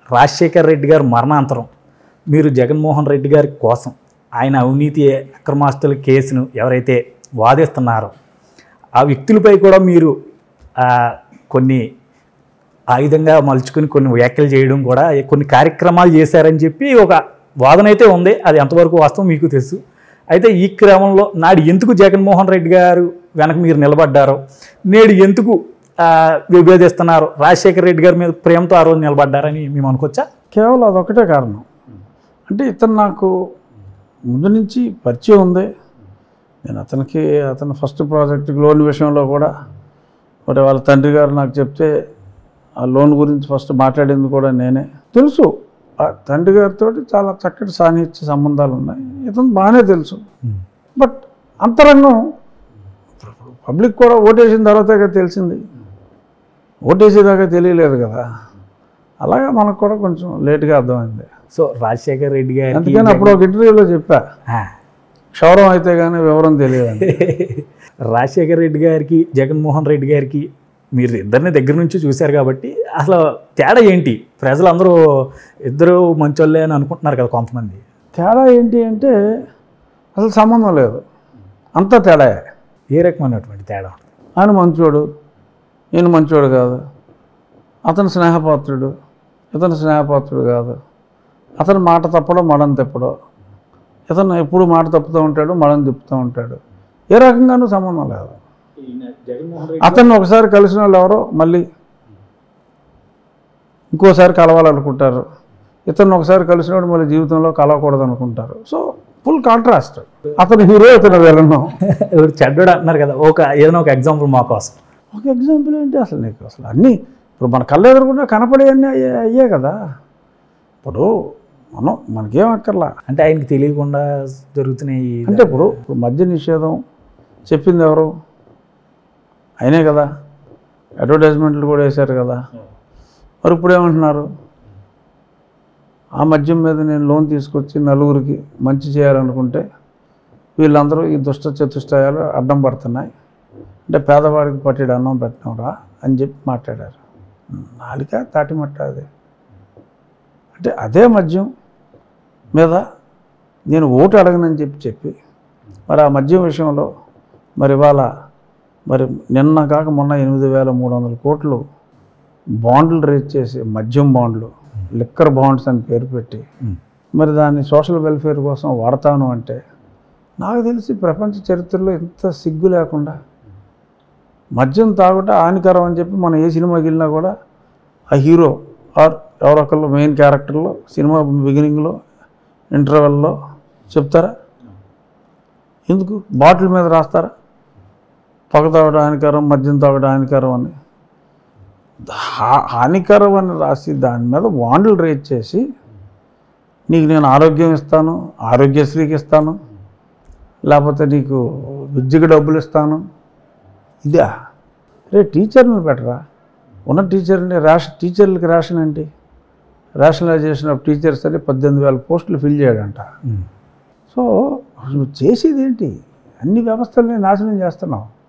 రాజశేఖర్ రెడ్డి గారు మరణాంతరం మీరు జగన్మోహన్ రెడ్డి గారి కోసం ఆయన అవినీతి అక్రమాస్తుల కేసును ఎవరైతే వాదిస్తున్నారో ఆ వ్యక్తులపై కూడా మీరు ఆ, కొన్ని ఆయుధంగా మలుచుకుని కొన్ని వ్యాఖ్యలు చేయడం కూడా కొన్ని కార్యక్రమాలు చేశారని చెప్పి ఒక వాదన అయితే ఉంది అది ఎంతవరకు వాస్తవం మీకు తెలుసు అయితే ఈ క్రమంలో నాడు ఎందుకు జగన్మోహన్ రెడ్డి గారు వెనక మీరు నిలబడ్డారో నేడు ఎందుకు ఆ, విభేదిస్తున్నారు రాజశేఖర రెడ్డి గారి మీద ప్రేమతో ఆ రోజు నిలబడ్డారని మేము అనుకోవచ్చా కేవలం అదొకటే కారణం అంటే ఇతను నాకు ముందు నుంచి పరిచయం ఉంది నేను అతనికి అతని ఫస్ట్ ప్రాజెక్ట్ లోన్ విషయంలో కూడా మరి వాళ్ళ తండ్రి గారు నాకు చెప్తే ఆ లోన్ గురించి ఫస్ట్ మాట్లాడింది కూడా నేనే తెలుసు ఆ తండ్రి గారితో చాలా చక్కటి సాన్నిహిత్య సంబంధాలు ఉన్నాయి ఇతను బాగానే తెలుసు బట్ అంతరంగం పబ్లిక్ కూడా ఓటేసిన తర్వాతే కదా తెలిసింది ఓటేసేదాకా తెలియలేదు కదా అలాగే మనకు కూడా కొంచెం లేట్గా అర్థమైంది సో రాజశేఖర రెడ్డి గారికి అందుకని అప్పుడు ఒక ఇంటర్వ్యూలో చెప్పా ఆ. క్షౌరం అయితే కానీ వివరం తెలియదు రాజశేఖర రెడ్డి గారికి జగన్మోహన్ రెడ్డి గారికి మీరు ఇద్దరిని దగ్గర నుంచి చూశారు కాబట్టి అసలు తేడా ఏంటి ప్రజలందరూ ఇద్దరు మంచోళ్ళే అని అనుకుంటున్నారు కదా కొంతమంది తేడా ఏంటి అంటే అసలు సంబంధం లేదు అంతా తేడా ఏ రకమైనటువంటి తేడా ఆయన మంచోడు ఈయన మంచోడు కాదు అతను స్నేహపాత్రుడు ఇతను స్నేహపాత్రుడు కాదు అతను మాట తప్పడో మడం తిప్పడో ఇతను ఎప్పుడు మాట తప్పుతూ ఉంటాడు మడం తిప్పుతూ ఉంటాడు ఏ రకంగానూ సంబంధం లేదు జగన్మోహన్ అతన్ని ఒకసారి కలిసిన వాళ్ళు ఎవరో మళ్ళీ ఇంకోసారి కలవాలనుకుంటారు ఇతను ఒకసారి కలిసినప్పుడు మళ్ళీ జీవితంలో కలవకూడదు అనుకుంటారు సో ఫుల్ కాంట్రాస్ట్ అతను హీరో ఇతను విలను ఎవరు చెడ్డోడు అంటున్నారు కదా ఒక ఏదైనా ఒక ఎగ్జాంపుల్ మా కోసం ఒక ఎగ్జాంపుల్ ఏంటి అసలు నీకు అసలు అన్నీ ఇప్పుడు మన కళ్ళు ఎదురకుండా కనపడే అన్నీ అయ్యే అయ్యే కదా ఇప్పుడు మనం మనకేం అక్కర్లా అంటే ఆయనకి తెలియకుండా జరుగుతున్నాయి అంటే ఇప్పుడు ఇప్పుడు మద్య నిషేధం చెప్పింది ఎవరు అయినే కదా అడ్వర్టైజ్మెంట్లు కూడా వేశారు కదా మరి ఇప్పుడు ఏమంటున్నారు ఆ మద్యం మీద నేను లోన్ తీసుకొచ్చి నలుగురికి మంచి చేయాలనుకుంటే వీళ్ళందరూ ఈ దుష్ట చతుష్టయాలు అడ్డం పడుతున్నాయి అంటే పేదవాడికి పట్టేడు అన్నం పెట్టినవరా అని చెప్పి మాట్లాడారు నాలిక తాటిమట్ట అది అంటే అదే మద్యం మీద నేను ఓటు అడగనని చెప్పి చెప్పి మరి ఆ మద్యం విషయంలో మరి ఇవాళ మరి నిన్న కాక మొన్న ఎనిమిది వేల మూడు వందల కోట్లు బాండ్లు రేజ్ చేసి మద్యం బాండ్లు లిక్కర్ బాండ్స్ అని పేరు పెట్టి ఉమ్. మరి దాన్ని సోషల్ వెల్ఫేర్ కోసం వాడతాను అంటే నాకు తెలిసి ప్రపంచ చరిత్రలో ఇంత సిగ్గు లేకుండా మద్యం తాగుట హానికరం అని చెప్పి మనం ఏ సినిమాకి వెళ్ళినా కూడా ఆ హీరో ఆర్ ఎవరొకళ్ళు మెయిన్ క్యారెక్టర్లో సినిమా బిగినింగ్లో ఇంటర్వెల్లో చెప్తారా ఎందుకు బాటిల్ మీద రాస్తారా పొగ తాగడం హానికరం మద్యం తాగడం హానికరం అని హా- హానికరం అని రాసి దాని మీద వాండ్లు రేట్ చేసి నీకు నేను ఆరోగ్యం ఇస్తాను ఆరోగ్యశ్రీకి ఇస్తాను లేకపోతే నీకు విద్యకు డబ్బులు ఇస్తాను ఇదా రే టీచర్ని పెట్టరా ఉన్న టీచర్ని రేషన్ టీచర్లకి రేషన్ ఏంటి రేషనలైజేషన్ ఆఫ్ టీచర్స్ అని పద్దెనిమిది వేల పోస్టులు ఫిల్ చేయడంట ఉమ్. సో నువ్వు చేసేది ఏంటి అన్ని వ్యవస్థల్ని నాశనం చేస్తున్నావు